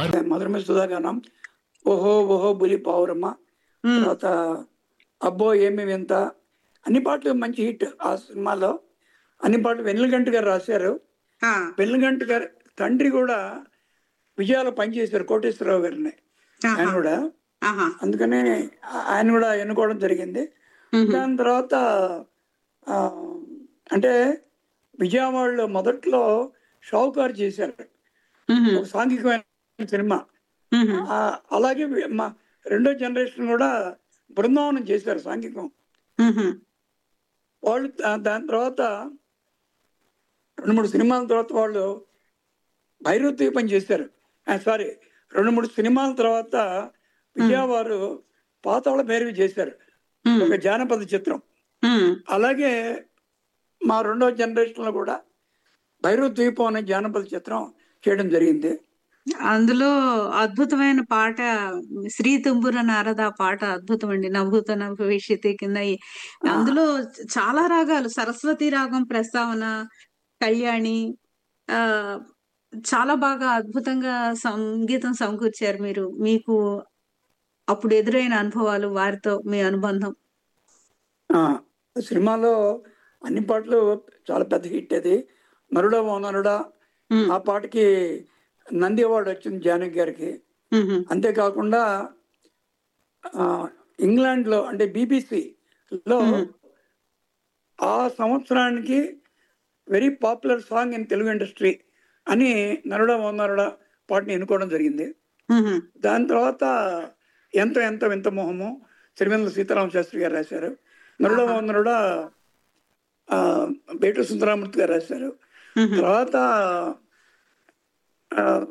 ఆరు మధురమ సుధాగానం ఓహో ఓహో బులి పావురమ్మ ఉమ్, తర్వాత అబ్బో ఏమి వింత అన్ని పాటలు మంచి హిట్ ఆ సినిమాలో అన్ని పాటలు వెన్నెలగంట గారు రాశారు ఆ, వెన్నెలగంట గారు తండ్రి కూడా విజయాలు పనిచేశారు కోటేశ్వరరావు గారిని ఆయన ఆహా, కూడా ఆహా, అందుకనే ఆయన కూడా ఎన్నుకోవడం జరిగింది ఉహు, దాని తర్వాత ఆ, అంటే విజయవాడలో మొదట్లో షావుకారు చేశారు ఉహు, ఒక సాంఘికమైన సినిమా ఉహు, ఆ, అలాగే వి- మా రెండో జనరేషన్ కూడా బృందావనం చేశారు సాంఘికం ఉహు, వాళ్ళు దా- దాని తర్వాత రెండు మూడు సినిమాల తర్వాత వాళ్ళు భైరవ దీపం చేశారు సారీ రెండు మూడు సినిమాల తర్వాత విజయవారు పాతాళ భైరవి చేశారు ఉమ్, ఒక జానపద చిత్రం ఉమ్, అలాగే మా రెండో జనరేషన్ లో కూడా భైరవ ద్వీపం అనే జానపద చిత్రం చేయడం జరిగింది అందులో అద్భుతమైన పాట శ్రీ తుంబుర నారద పాట అద్భుతం అండి నభూతన భవిష్యత్తు కింద ఈ- అందులో చాలా రాగాలు సరస్వతి రాగం ప్రస్తావన కళ్యాణి ఆ చాలా బాగా అద్భుతంగా సంగీతం సమకూర్చారు మీరు మీకు అప్పుడు ఎదురైన అనుభవాలు వారితో మీ అనుబంధం ఆ సినిమాలో అన్ని పాటలు చాలా పెద్ద హిట్ అది నరుడా ఓ నరుడా ఉమ్, ఆ పాటకి నంది అవార్డు వచ్చింది జానకి గారికి ఉహు, అంతేకాకుండా ఆ, ఇంగ్లాండ్ లో అంటే BBC లో ఆ సంవత్సరానికి very popular song in Telugu industry అని నరుడా ఓ నరుడా పాటని ఎన్నుకోవడం జరిగింది ఉహు, దాని తర్వాత ఎంత ఎంత వింత మొహము సిరివెన్నెల సీతారామ శాస్త్రి గారు రాశారు నరుడ నరుడ బేటు సుందరామూర్తి గారు రాశారు ఉహు, తర్వాత ఆ,